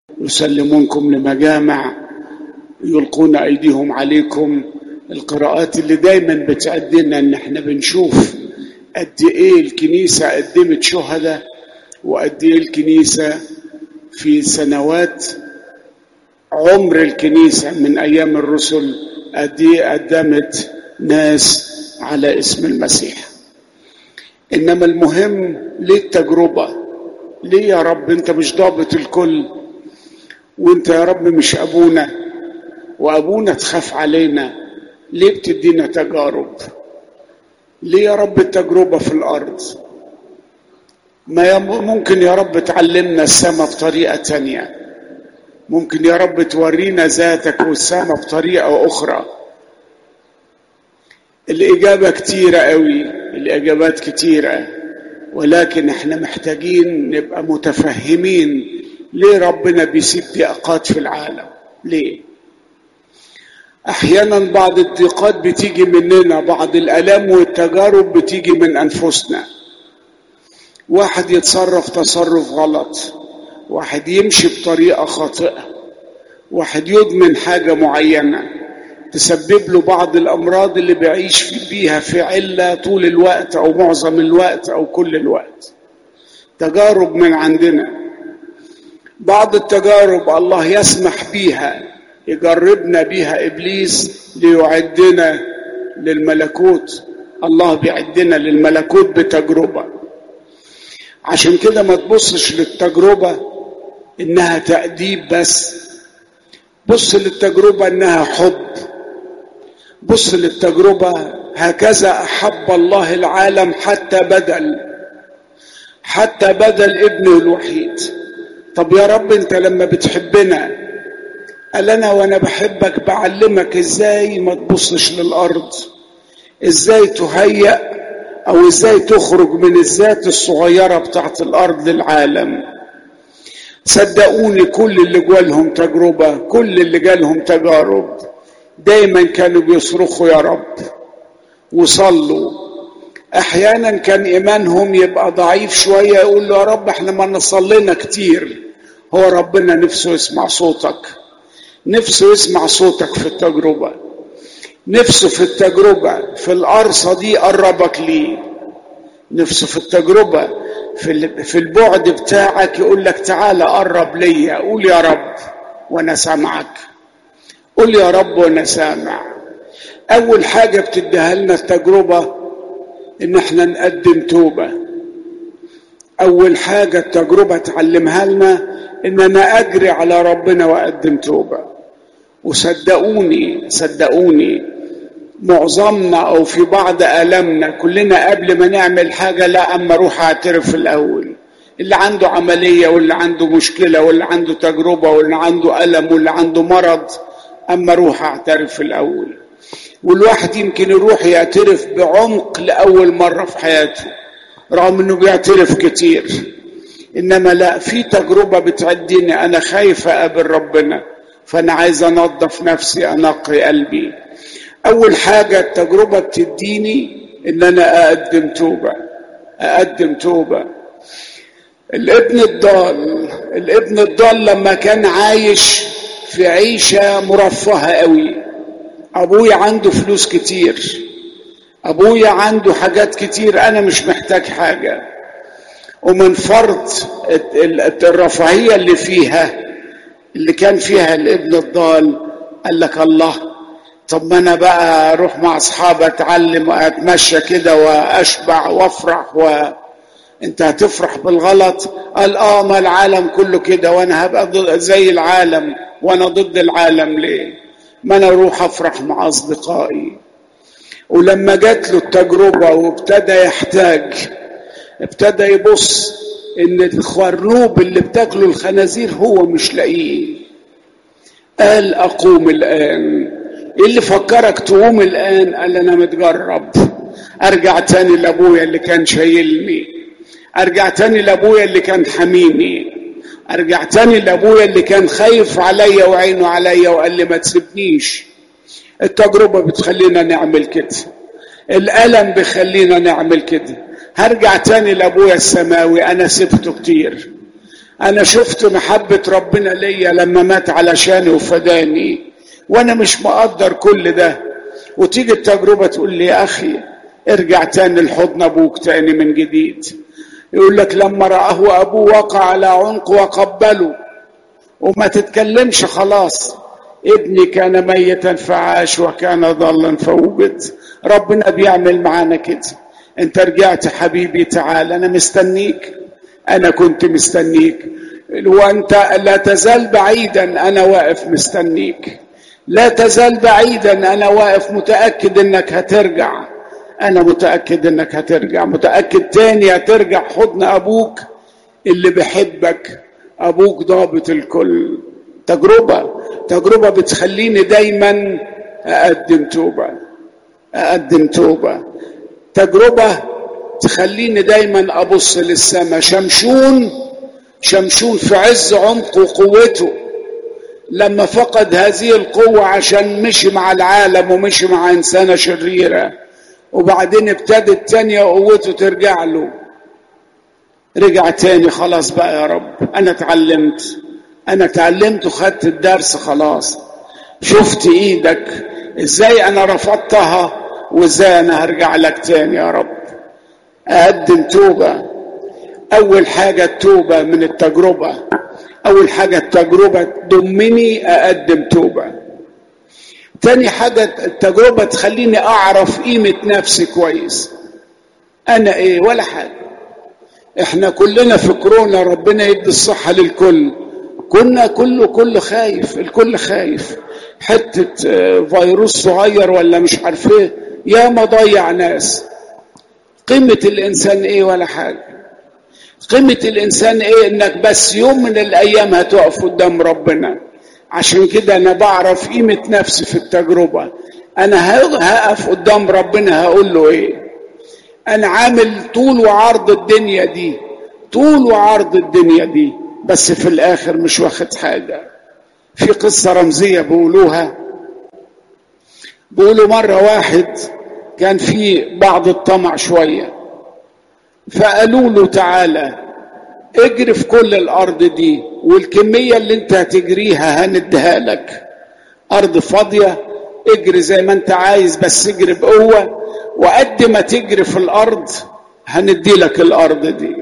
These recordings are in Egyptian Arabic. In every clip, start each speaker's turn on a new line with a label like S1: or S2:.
S1: يسلمونكم لمجامع يلقون ايديهم عليكم القراءات اللي دايما بتأدينا ان احنا بنشوف قد ايه الكنيسة قدمت شهداء وقد ايه الكنيسة في سنوات عمر الكنيسة من ايام الرسل قد ايه قدمت ناس على اسم المسيح انما المهم ليه التجربة ليه يا رب انت مش ضابط الكل وانت يا رب مش ابونا وابونا تخاف علينا ليه بتدينا تجارب ليه يا رب التجربة في الارض ما ممكن يا رب تعلمنا السماء بطريقة تانية ممكن يا رب تورينا ذاتك والسماء بطريقة أخرى الإجابة كتيرة قوي الإجابات كتيرة ولكن احنا محتاجين نبقى متفهمين ليه ربنا بيسيب ضيقات في العالم ليه احيانا بعض الضيقات بتيجي مننا بعض الالام والتجارب بتيجي من انفسنا واحد يتصرف تصرف غلط واحد يمشي بطريقه خاطئه واحد يدمن حاجه معينه تسبب له بعض الامراض اللي بيعيش بيها في عله طول الوقت او معظم الوقت او كل الوقت تجارب من عندنا بعض التجارب الله يسمح بيها يجربنا بيها ابليس ليعدنا للملكوت الله بيعدنا للملكوت بتجربه عشان كده ما تبصش للتجربه انها تاديب بس بص للتجربه انها حب بص للتجربه هكذا احب الله العالم حتى بدل حتى بدل ابنه الوحيد طب يا رب انت لما بتحبنا قال انا وانا بحبك بعلمك ازاي ما تبصش للارض ازاي تهيأ او ازاي تخرج من الذات الصغيره بتاعت الارض للعالم صدقوني كل اللي جالهم تجربه كل اللي جالهم تجارب دايما كانوا بيصرخوا يا رب وصلوا احيانا كان ايمانهم يبقى ضعيف شويه يقول له يا رب احنا ما نصلينا كتير هو ربنا نفسه يسمع صوتك نفسه يسمع صوتك في التجربه نفسه في التجربه في القرصه دي قربك ليه نفسه في التجربه في في البعد بتاعك يقول لك تعالى قرب ليا قول يا رب وانا سامعك قول يا رب وانا سامع اول حاجه بتديها لنا التجربه ان احنا نقدم توبه اول حاجه التجربه تعلمها لنا ان انا اجري على ربنا واقدم توبه وصدقوني صدقوني معظمنا او في بعض المنا كلنا قبل ما نعمل حاجه لا اما اروح اعترف الاول اللي عنده عمليه واللي عنده مشكله واللي عنده تجربه واللي عنده الم واللي عنده مرض اما اروح اعترف الاول والواحد يمكن يروح يعترف بعمق لاول مره في حياته رغم انه بيعترف كتير انما لا في تجربه بتعديني انا خايف اقابل ربنا فانا عايز انظف نفسي انقي قلبي اول حاجه التجربه بتديني ان انا اقدم توبه اقدم توبه الابن الضال الابن الضال لما كان عايش في عيشه مرفهه قوي ابويا عنده فلوس كتير ابويا عنده حاجات كتير انا مش محتاج حاجه ومن فرط الرفاهيه اللي فيها اللي كان فيها الابن الضال قال لك الله طب ما انا بقى اروح مع اصحابي اتعلم واتمشى كده واشبع وافرح و انت هتفرح بالغلط قال اه ما العالم كله كده وانا هبقى زي العالم وانا ضد العالم ليه ما انا اروح افرح مع اصدقائي ولما جات له التجربه وابتدى يحتاج ابتدى يبص ان الخروب اللي بتاكله الخنازير هو مش لاقيه قال اقوم الان ايه اللي فكرك تقوم الان قال انا متجرب ارجع تاني لابويا اللي كان شايلني ارجع تاني لابويا اللي كان حميني ارجع تاني لابويا اللي كان خايف عليا وعينه عليا وقال لي ما تسيبنيش التجربه بتخلينا نعمل كده الالم بيخلينا نعمل كده هرجع تاني لابويا السماوي انا سبته كتير انا شفت محبة ربنا ليا لما مات علشاني وفداني وانا مش مقدر كل ده وتيجي التجربة تقول لي يا اخي ارجع تاني لحضن ابوك تاني من جديد يقول لك لما رآه ابوه وقع على عنقه وقبله وما تتكلمش خلاص ابني كان ميتا فعاش وكان ضالا فوجد ربنا بيعمل معانا كده انت رجعت حبيبي تعال انا مستنيك انا كنت مستنيك وانت لا تزال بعيدا انا واقف مستنيك لا تزال بعيدا انا واقف متاكد انك هترجع انا متاكد انك هترجع متاكد تاني هترجع حضن ابوك اللي بيحبك ابوك ضابط الكل تجربه تجربه بتخليني دايما اقدم توبه اقدم توبه تجربه تخليني دايما ابص للسماء شمشون شمشون في عز عمقه وقوته لما فقد هذه القوة عشان مشي مع العالم ومشي مع إنسانة شريرة وبعدين ابتدت تانية قوته ترجع له رجع تاني خلاص بقى يا رب أنا اتعلمت أنا اتعلمت وخدت الدرس خلاص شفت إيدك إزاي أنا رفضتها وإزاي أنا هرجع لك تاني يا رب أقدم توبة أول حاجة التوبة من التجربة أول حاجة التجربة تضمني أقدم توبة تاني حاجة التجربة تخليني أعرف قيمة نفسي كويس أنا إيه ولا حاجة إحنا كلنا في كورونا ربنا يدي الصحة للكل كنا كله كل خايف الكل خايف حتة فيروس صغير ولا مش عارف ايه يا ما ضيع ناس قيمة الإنسان إيه ولا حاجة قيمة الإنسان إيه إنك بس يوم من الأيام هتقف قدام ربنا عشان كده أنا بعرف قيمة نفسي في التجربة أنا هقف قدام ربنا هقول له إيه أنا عامل طول وعرض الدنيا دي طول وعرض الدنيا دي بس في الآخر مش واخد حاجة في قصة رمزية بيقولوها بيقولوا مرة واحد كان في بعض الطمع شوية فقالوا له تعالى اجري في كل الارض دي والكميه اللي انت هتجريها هنديها لك ارض فاضيه اجري زي ما انت عايز بس اجري بقوه وقد ما تجري في الارض هندي لك الارض دي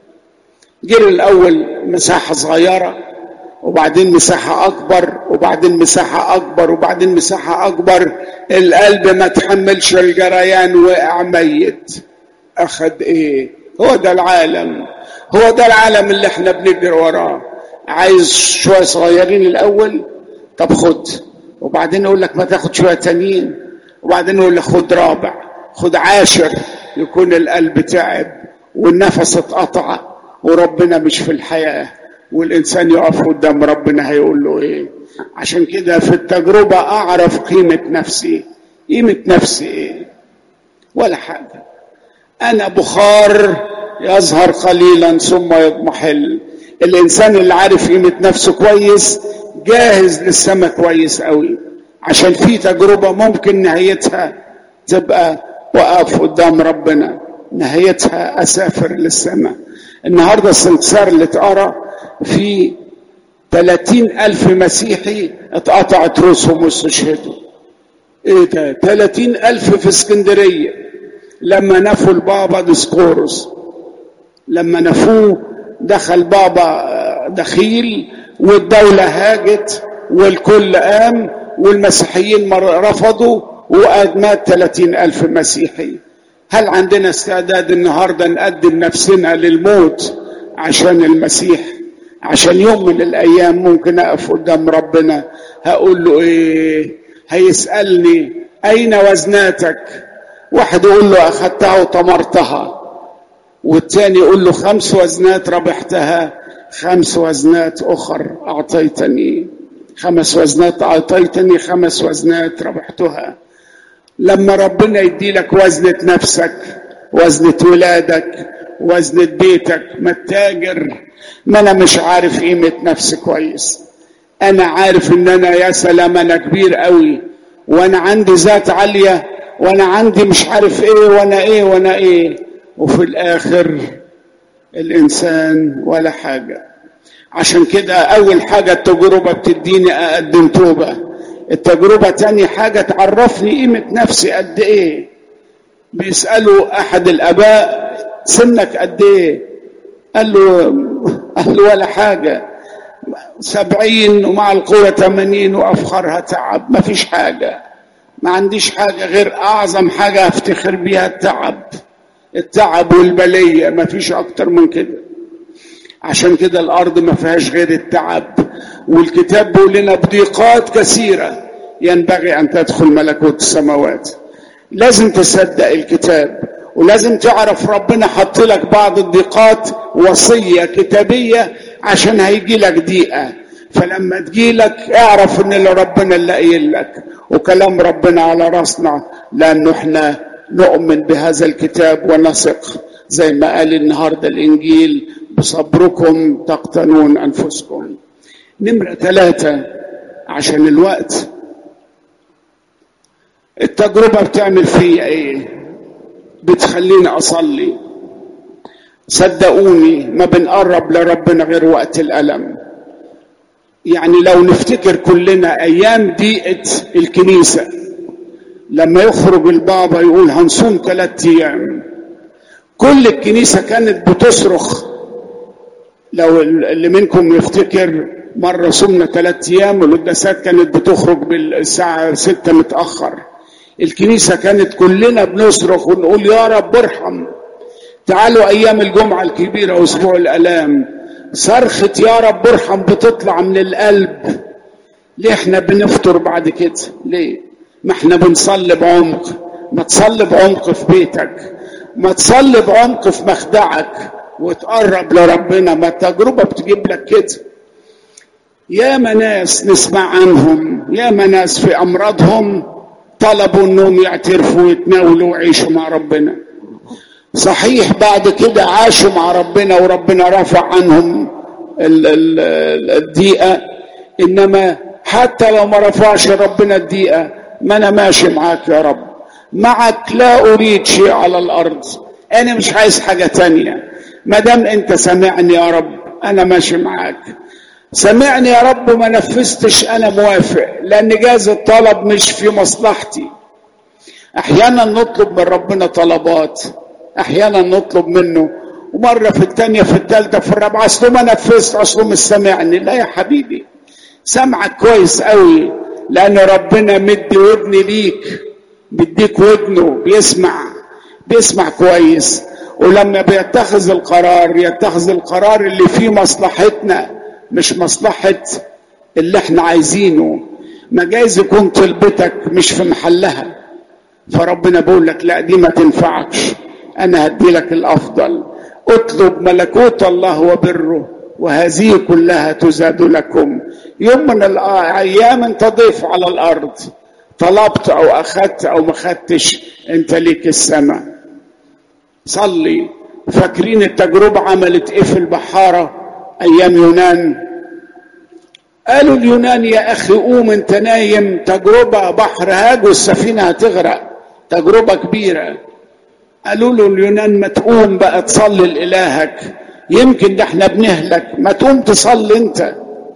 S1: جري الاول مساحه صغيره وبعدين مساحة أكبر وبعدين مساحة أكبر وبعدين مساحة أكبر القلب ما تحملش الجريان وقع ميت أخد إيه هو ده العالم هو ده العالم اللي احنا بنجري وراه عايز شوية صغيرين الأول طب خد وبعدين يقول لك ما تاخد شوية تانيين وبعدين يقول لك خد رابع خد عاشر يكون القلب تعب والنفس اتقطع وربنا مش في الحياة والإنسان يقف قدام ربنا هيقول له إيه عشان كده في التجربة أعرف قيمة نفسي قيمة نفسي إيه ولا حاجة أنا بخار يظهر قليلا ثم يضمحل الإنسان اللي عارف قيمة نفسه كويس جاهز للسماء كويس قوي عشان في تجربة ممكن نهايتها تبقى وقف قدام ربنا نهايتها أسافر للسماء النهاردة السنكسار اللي اتقرا في 30 ألف مسيحي اتقطعت رؤوسهم واستشهدوا ايه ده 30 ألف في اسكندرية لما نفوا البابا ديسقورس لما نفوه دخل بابا دخيل والدولة هاجت والكل قام والمسيحيين رفضوا ومات 30 ألف مسيحي هل عندنا استعداد النهاردة نقدم نفسنا للموت عشان المسيح عشان يوم من الأيام ممكن أقف قدام ربنا هقول له إيه هيسألني أين وزناتك واحد يقول له أخذتها وطمرتها والتاني يقول له خمس وزنات ربحتها خمس وزنات أخر أعطيتني خمس وزنات أعطيتني خمس وزنات ربحتها لما ربنا يدي لك وزنة نفسك وزنة ولادك وزنة بيتك ما التاجر ما انا مش عارف قيمة نفسي كويس انا عارف ان انا يا سلام انا كبير قوي وانا عندي ذات عالية وانا عندي مش عارف ايه وانا ايه وانا ايه وفي الاخر الانسان ولا حاجة عشان كده اول حاجة التجربة بتديني اقدم توبة التجربة تاني حاجة تعرفني قيمة نفسي قد ايه بيسألوا احد الاباء سنك قد ايه قال له قال له ولا حاجة سبعين ومع القوة ثمانين وأفخرها تعب ما فيش حاجة ما عنديش حاجة غير أعظم حاجة أفتخر بيها التعب التعب والبلية ما فيش أكتر من كده عشان كده الأرض ما فيهاش غير التعب والكتاب بيقول لنا بضيقات كثيرة ينبغي أن تدخل ملكوت السماوات لازم تصدق الكتاب ولازم تعرف ربنا حط لك بعض الضيقات وصية كتابية عشان هيجي لك دقيقة فلما تجي لك اعرف ان اللي ربنا اللي قايل لك وكلام ربنا على راسنا لانه احنا نؤمن بهذا الكتاب ونثق زي ما قال النهارده الانجيل بصبركم تقتنون انفسكم نمرة ثلاثة عشان الوقت التجربة بتعمل فيا ايه بتخليني اصلي صدقوني ما بنقرب لربنا غير وقت الالم يعني لو نفتكر كلنا ايام ضيقه الكنيسه لما يخرج البابا يقول هنصوم ثلاثة ايام كل الكنيسه كانت بتصرخ لو اللي منكم يفتكر مرة صمنا ثلاثة أيام والقداسات كانت بتخرج بالساعة ستة متأخر الكنيسة كانت كلنا بنصرخ ونقول يا رب ارحم تعالوا ايام الجمعه الكبيره واسبوع الالام صرخه يا رب ارحم بتطلع من القلب ليه احنا بنفطر بعد كده ليه ما احنا بنصلي بعمق ما تصلي بعمق في بيتك ما تصلي بعمق في مخدعك وتقرب لربنا ما التجربه بتجيب لك كده يا ناس نسمع عنهم يا ناس في امراضهم طلبوا انهم يعترفوا ويتناولوا ويعيشوا مع ربنا صحيح بعد كده عاشوا مع ربنا وربنا رفع عنهم الضيقه انما حتى لو ما رفعش ربنا الضيقه ما انا ماشي معاك يا رب معك لا اريد شيء على الارض انا مش عايز حاجه تانية ما دام انت سامعني يا رب انا ماشي معاك سمعني يا رب ما نفذتش انا موافق لان جاز الطلب مش في مصلحتي احيانا نطلب من ربنا طلبات احيانا نطلب منه ومره في الثانيه في الثالثه في الرابعه اصله ما نفذت اصله مش سامعني لا يا حبيبي سامعك كويس قوي لان ربنا مدي ودن ليك بيديك ودنه بيسمع بيسمع كويس ولما بيتخذ القرار يتخذ القرار اللي فيه مصلحتنا مش مصلحة اللي احنا عايزينه ما جايز يكون طلبتك مش في محلها فربنا بيقول لك لا دي ما تنفعكش انا هدي لك الافضل اطلب ملكوت الله وبره وهذه كلها تزاد لكم يوم من الايام انت ضيف على الارض طلبت او اخذت او ما اخذتش انت ليك السماء صلي فاكرين التجربه عملت ايه في البحاره ايام يونان قالوا اليونان يا اخي قوم انت نايم تجربه بحر هاج والسفينه هتغرق تجربه كبيره قالوا له اليونان ما تقوم بقى تصلي لالهك يمكن ده احنا بنهلك ما تقوم تصلي انت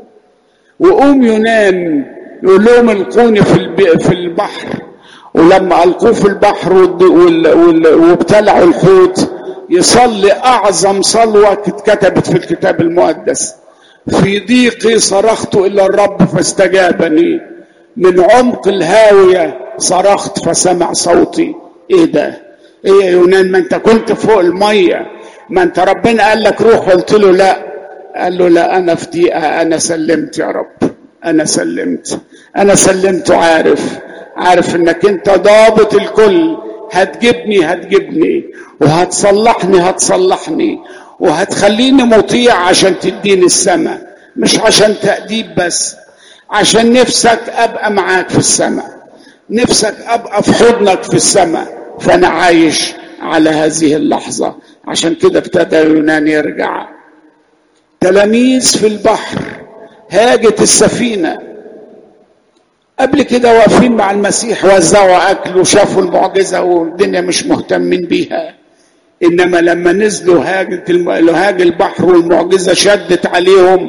S1: وقوم يونان يقول لهم القوني في في البحر ولما القوه في البحر وابتلعوا الحوت يصلي اعظم صلوه اتكتبت في الكتاب المقدس في ضيقي صرخت الى الرب فاستجابني من عمق الهاويه صرخت فسمع صوتي ايه ده ايه يا يونان ما انت كنت فوق الميه ما انت ربنا قال لك روح قلت له لا قال له لا انا في ضيقه انا سلمت يا رب انا سلمت انا سلمت عارف عارف انك انت ضابط الكل هتجيبني هتجيبني وهتصلحني هتصلحني وهتخليني مطيع عشان تديني السماء مش عشان تأديب بس عشان نفسك ابقى معاك في السماء نفسك ابقى في حضنك في السماء فانا عايش على هذه اللحظة عشان كده ابتدى يونان يرجع تلاميذ في البحر هاجت السفينه قبل كده واقفين مع المسيح وزعوا اكل وشافوا المعجزه والدنيا مش مهتمين بيها انما لما نزلوا هاجت هاج البحر والمعجزه شدت عليهم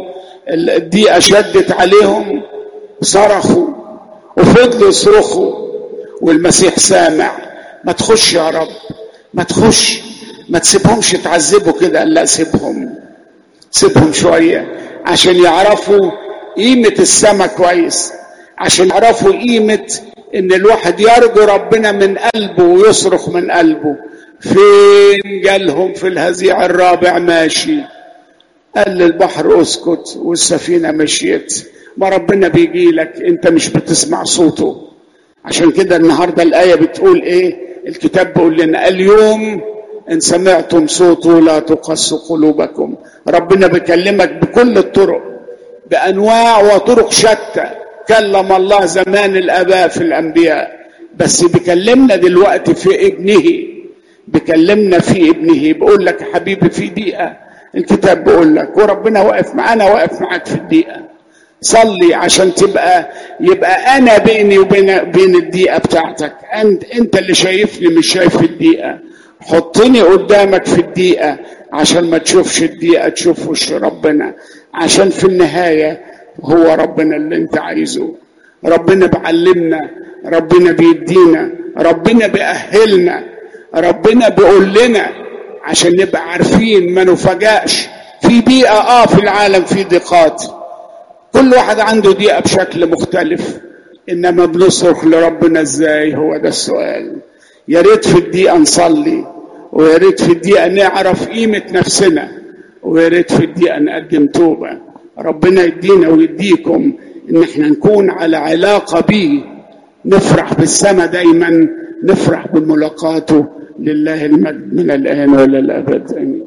S1: الضيقة شدت عليهم صرخوا وفضلوا يصرخوا والمسيح سامع ما تخش يا رب ما تخش ما تسيبهمش تعذبوا كده لا سيبهم سيبهم شوية عشان يعرفوا قيمة السما كويس عشان يعرفوا قيمة ان الواحد يرجو ربنا من قلبه ويصرخ من قلبه فين جالهم في الهزيع الرابع ماشي قال للبحر اسكت والسفينة مشيت ما ربنا بيجي لك انت مش بتسمع صوته عشان كده النهاردة الآية بتقول ايه الكتاب بيقول لنا اليوم ان سمعتم صوته لا تقص قلوبكم ربنا بيكلمك بكل الطرق بانواع وطرق شتى كلم الله زمان الاباء في الانبياء بس بيكلمنا دلوقتي في ابنه بيكلمنا في ابنه بيقول لك يا حبيبي في دقيقه الكتاب بيقول لك وربنا واقف معانا واقف معاك في الدقيقه صلي عشان تبقى يبقى انا بيني وبين بين الدقيقه بتاعتك انت انت اللي شايفني مش شايف الدقيقه حطني قدامك في الدقيقه عشان ما تشوفش الدقيقه تشوف وش ربنا عشان في النهايه هو ربنا اللي انت عايزه ربنا بعلمنا ربنا بيدينا ربنا بيأهلنا ربنا بيقول لنا عشان نبقى عارفين ما نفاجئش في بيئة اه في العالم في ضيقات كل واحد عنده ضيقة بشكل مختلف انما بنصرخ لربنا ازاي هو ده السؤال يا ريت في الدقيقة نصلي ويا ريت في الدقيقة نعرف قيمة نفسنا ويا ريت في الدقيقة نقدم توبة ربنا يدينا ويديكم ان احنا نكون على علاقة بيه نفرح بالسماء دايما نفرح بملاقاته لله المجد من الآن وإلى الأبد آمين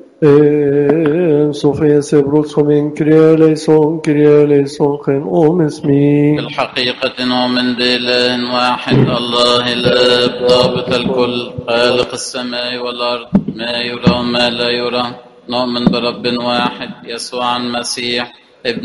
S2: Sofia Sebrot som en kreleison, kreleison, om اسمي
S3: بالحقيقة نؤمن بإله واحد الله الآب ضابط الكل خالق السماء والأرض ما يرى وما لا يرى نؤمن برب واحد يسوع المسيح